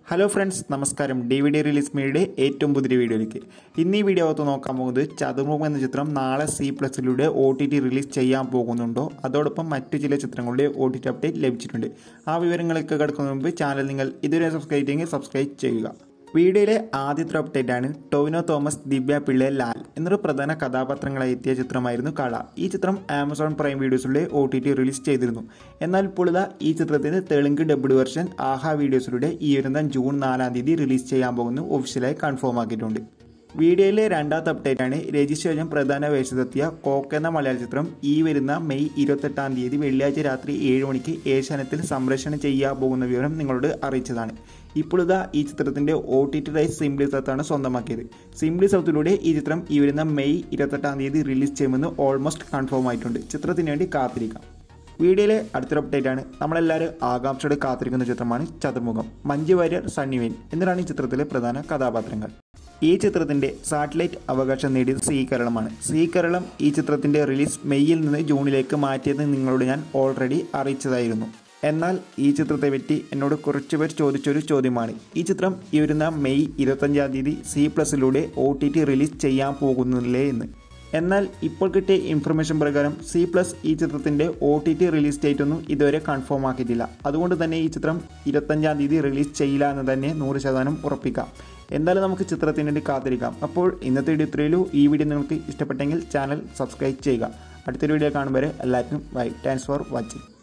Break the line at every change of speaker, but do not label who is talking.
hello friends നമസ്കാരം D V D release മീഡിയയുടെ ഏറ്റവും പുതിയ വീഡിയോയിലേക്ക് ഇന്ന് ഈ വീഡിയോ അകത്ത് നോക്കാൻ പോകുന്നത് ചതുർമുഖം എന്ന ചിത്രം നാളെ സി പ്ലസിലൂടെ ഒ ടി ടി റിലീസ് ചെയ്യാൻ പോകുന്നുണ്ടോ അതോടൊപ്പം മറ്റു ചില ചിത്രങ്ങളുടെ ഒ ടി ടി അപ്ഡേറ്റ് ലഭിച്ചിട്ടുണ്ട് ആ വിവരങ്ങളൊക്കെ കിടക്കുന്നതിന് മുമ്പ് ചാനൽ നിങ്ങൾ ഇതുവരെ സബ്സ്ക്രൈബ് ചെയ്യെങ്കിൽ സബ്സ്ക്രൈബ് ചെയ്യുക വീഡിയോയിലെ ആദ്യത്തെ അപ്ഡേറ്റ് ആണ് ടൊവിനോ തോമസ് ദിവ്യ പിള്ളെ ലാൽ എന്നൊരു പ്രധാന കഥാപാത്രങ്ങളായി എത്തിയ ചിത്രമായിരുന്നു കാള ഈ ചിത്രം ആമസോൺ പ്രൈം വീഡിയോസിലൂടെ ഒ ടി ടി റിലീസ് ചെയ്തിരുന്നു എന്നാൽ ഇപ്പോൾ ഇതാ ഈ ചിത്രത്തിന്റെ തെലുങ്ക് ഡബ്ഡ് വെർഷൻ ആഹ വീഡിയോസിലൂടെ ഈ വരുന്ന ജൂൺ നാലാം തീയതി റിലീസ് ചെയ്യാൻ പോകുന്നു ഒഫീഷ്യലായി കൺഫേം ആക്കിയിട്ടുണ്ട് വീഡിയോയിലെ രണ്ടാമത്തെ അപ്ഡേറ്റ് ആണ് രജിസ്റ്റേഷൻ പ്രധാന വേഷത്തെത്തിയ കോക്ക് എന്ന മലയാള ചിത്രം ഈ വരുന്ന മെയ് ഇരുപത്തെട്ടാം തീയതി വെള്ളിയാഴ്ച രാത്രി ഏഴ് മണിക്ക് ഏഷ്യാനെറ്റിൽ സംപ്രേഷണം ചെയ്യാൻ പോകുന്ന വിവരം നിങ്ങളോട് അറിയിച്ചതാണ് ഇപ്പോൾ ഇതാ ഈ ചിത്രത്തിന്റെ O T T rights simply സൗത്താണ് സ്വന്തമാക്കിയത് സിംപ്ലി സൗത്തിലൂടെ ഈ ചിത്രം ഈ വരുന്ന മെയ് ഇരുപത്തെട്ടാം തീയതി റിലീസ് ചെയ്യുമെന്ന് ഓൾമോസ്റ്റ് കൺഫേം ആയിട്ടുണ്ട് ചിത്രത്തിന് വേണ്ടി കാത്തിരിക്കാം വീഡിയോയിലെ അടുത്തൊരു അപ്ഡേറ്റ് ആണ് നമ്മളെല്ലാവരും ആകാംക്ഷയോടെ കാത്തിരിക്കുന്ന ചിത്രമാണ് ചതുർമുഖം മഞ്ജു വാര്യർ സണ്ണിവേൻ എന്നിവരാണ് ഈ ചിത്രത്തിലെ പ്രധാന കഥാപാത്രങ്ങൾ ഈ ചിത്രത്തിന്റെ സാറ്റലൈറ്റ് അവകാശം നേടിയത് സി കേരളമാണ് സി കേരളം ഈ ചിത്രത്തിന്റെ റിലീസ് മെയ്യിൽ നിന്ന് ജൂണിലേക്ക് മാറ്റിയത് നിങ്ങളോട് ഞാൻ ഓൾറെഡി അറിയിച്ചതായിരുന്നു എന്നാൽ ഈ ചിത്രത്തെ പറ്റി എന്നോട് കുറച്ച് പേർ ചോദിച്ചൊരു ചോദ്യമാണ് ഈ ചിത്രം ഈ വരുന്ന മെയ് ഇരുപത്തഞ്ചാം തീയതി സി പ്ലസിലൂടെ ഒ ടി ടി റിലീസ് ചെയ്യാൻ പോകുന്നില്ലേ എന്ന് എന്നാൽ ഇപ്പോൾ കിട്ടിയ ഇൻഫർമേഷൻ പ്രകാരം സി പ്ലസ് ഈ ചിത്രത്തിന്റെ O T T release date ഒന്നും ഇതുവരെ കൺഫേം ആക്കിയിട്ടില്ല അതുകൊണ്ട് തന്നെ ഈ ചിത്രം ഇരുപത്തഞ്ചാം തീയതി റിലീസ് ചെയ്യില്ല എന്ന് തന്നെ നൂറ് ശതമാനം ഉറപ്പിക്കാം എന്തായാലും നമുക്ക് ചിത്രത്തിന് വേണ്ടി കാത്തിരിക്കാം അപ്പോൾ ഇന്നത്തെ വീഡിയോ ഇത്രയുള്ളൂ ഈ വീഡിയോ നിങ്ങൾക്ക് ഇഷ്ടപ്പെട്ടെങ്കിൽ ചാനൽ സബ്സ്ക്രൈബ് ചെയ്യുക അടുത്തൊരു വീഡിയോ കാണുമ്പോൾ എല്ലാവർക്കും ബൈ താങ്ക്സ് ഫോർ വാച്ചിങ്